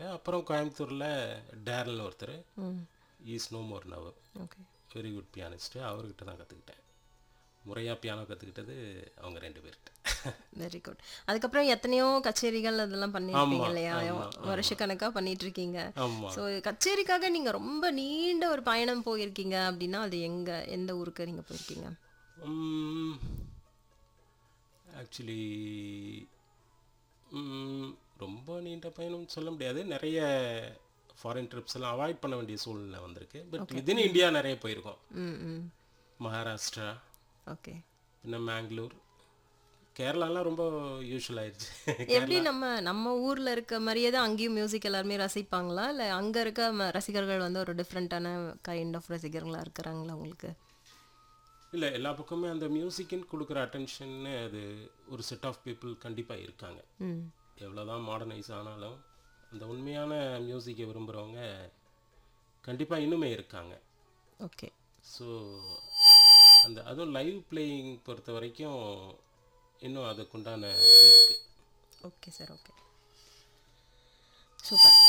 கற்றுக்கிட்டேன் அப்புறம் கோயம்புத்தூரில் டேரல்னு ஒருத்தர் hmm is no more now okay very good pianist அவர்கிட்ட தான் கற்றுக்கிட்டேன் முறையாக பியானோ கற்றுக்கிட்டது அவங்க ரெண்டு பேர்கிட்ட வெரி குட் அதுக்கப்புறம் எத்தனையோ கச்சேரிகள் அதெல்லாம் பண்ணியிருப்பீங்க ஆமா, இல்லையா ஆமா, வருஷக்கணக்கா பண்ணிட்டு இருக்கீங்க ஆமாம் ஸோ கச்சேரிக்காக நீங்க ரொம்ப நீண்ட ஒரு பயணம் போயிருக்கீங்க அப்படின்னா அது எங்க எந்த ஊருக்கு நீங்க போயிருக்கீங்க ஆக்சுவலி ரொம்ப நீண்ட பயணம் சொல்ல முடியாது நிறைய ஃபாரின் ட்ரிப்ஸ் எல்லாம் அவாய்ட் பண்ண வேண்டிய சூழ்நிலை வந்திருக்கு பட் வித்தின் இந்தியா நிறைய போயிருக்கோம் ம் ம் மகாராஷ்டிரா ஓகே பின்ன மேங்களூர் கேரளாலாம் ரொம்ப யூஸ்வல் ஆயிடுச்சு எப்படி நம்ம நம்ம ஊர்ல இருக்க மாதிரியே தான் அங்கேயும் மியூசிக் எல்லாருமே ரசிப்பாங்களா இல்ல அங்க இருக்க ம- ரசிகர்கள் வந்து ஒரு டிஃப்ரெண்ட்டான கைண்ட் ஆஃப் ரசிகர்களா இருக்கிறாங்களா உங்களுக்கு இல்லை எல்லா பக்கமே அந்த மியூசிக்குன்னு கொடுக்குற அட்டென்ஷன்னு அது ஒரு செட் ஆஃப் பீப்புள் கண்டிப்பாக இருக்காங்க ம் எவ்வளோதான் மாடர்னைஸ் ஆனாலும் அந்த உண்மையான மியூசிக்கை விரும்புகிறவங்க கண்டிப்பாக இன்னுமே இருக்காங்க ஓகே ஸோ அந்த அதுவும் லைவ் பிளேயிங் பொறுத்த வரைக்கும் இன்னும் அதுக்குண்டான இது இருக்குது ஓகே சார் ஓகே சூப்பர்